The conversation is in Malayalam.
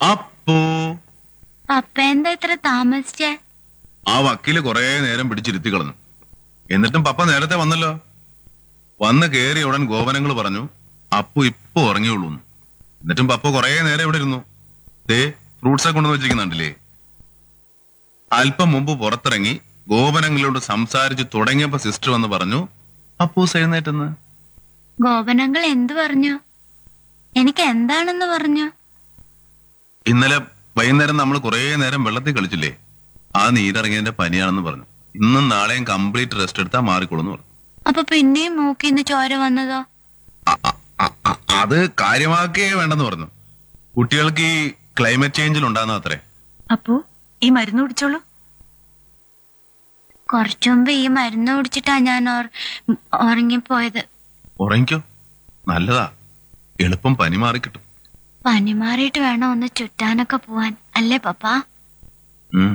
അപ്പോ പപ്പ എന്താ ഇത്ര താമസിച്ചേ ആ വക്കീല് കുറെ നേരം പിടിച്ചിരുത്തി കളഞ്ഞു എന്നിട്ടും പപ്പ നേരത്തെ വന്നല്ലോ വന്ന് കേറിയ ഉടൻ ഗോപനങ്ങൾ പറഞ്ഞു അപ്പു ഇപ്പൊ ഉറങ്ങിയുള്ളൂ എന്ന്. എന്നിട്ടും പപ്പ കുറെ നേരം ഇവിടെ ഇരുന്നു ദേ ഫ്രൂട്ട്സ് ഒക്കെ കൊണ്ടുവന്ന് വെച്ചിരിക്കുന്നുണ്ടല്ലേ അല്പം മുമ്പ് പുറത്തിറങ്ങി ഗോപനങ്ങളോട് സംസാരിച്ച് തുടങ്ങിയപ്പോ സിസ്റ്റർ വന്ന് പറഞ്ഞു അപ്പൂസ് എഴുന്നേറ്റെന്ന് ഗോപനങ്ങൾ എന്തു പറഞ്ഞു എനിക്ക് എന്താണെന്ന് പറഞ്ഞു ഇന്നലെ വൈകുന്നേരം നമ്മൾ കുറെ നേരം വെള്ളത്തിൽ കളിച്ചില്ലേ ആ നീരിറങ്ങിയതിന്റെ പനിയാണെന്ന് പറഞ്ഞു ഇന്നും നാളെയും കംപ്ലീറ്റ് റെസ്റ്റ് എടുത്താൽ മാറിക്കൊള്ളുന്നു പറഞ്ഞു അപ്പൊ പിന്നെയും മൂക്കിന്ന് ചോര വന്നതോ അ- അ- അ- അ- അത് കാര്യമാക്കേ വേണ്ടെന്ന് പറഞ്ഞു കുട്ടികൾക്ക് ഈ ക്ലൈമറ്റ് ചേഞ്ചിൽ ഉണ്ടാകുന്ന അത്രേ അപ്പോ ഈ മരുന്ന് കുടിച്ചോളൂ കുറച്ചു മുമ്പ് ഈ മരുന്ന് കുടിച്ചിട്ടാ ഞാൻ ഉറ- ഉറങ്ങിപ്പോയത് ഉറങ്ങിക്കോ നല്ലതാ എളുപ്പം പനി മാറിക്കിട്ടും പനി മാറിയിട്ട് വേണം ഒന്ന് ചുറ്റാനൊക്കെ പോവാൻ അല്ലേ പപ്പ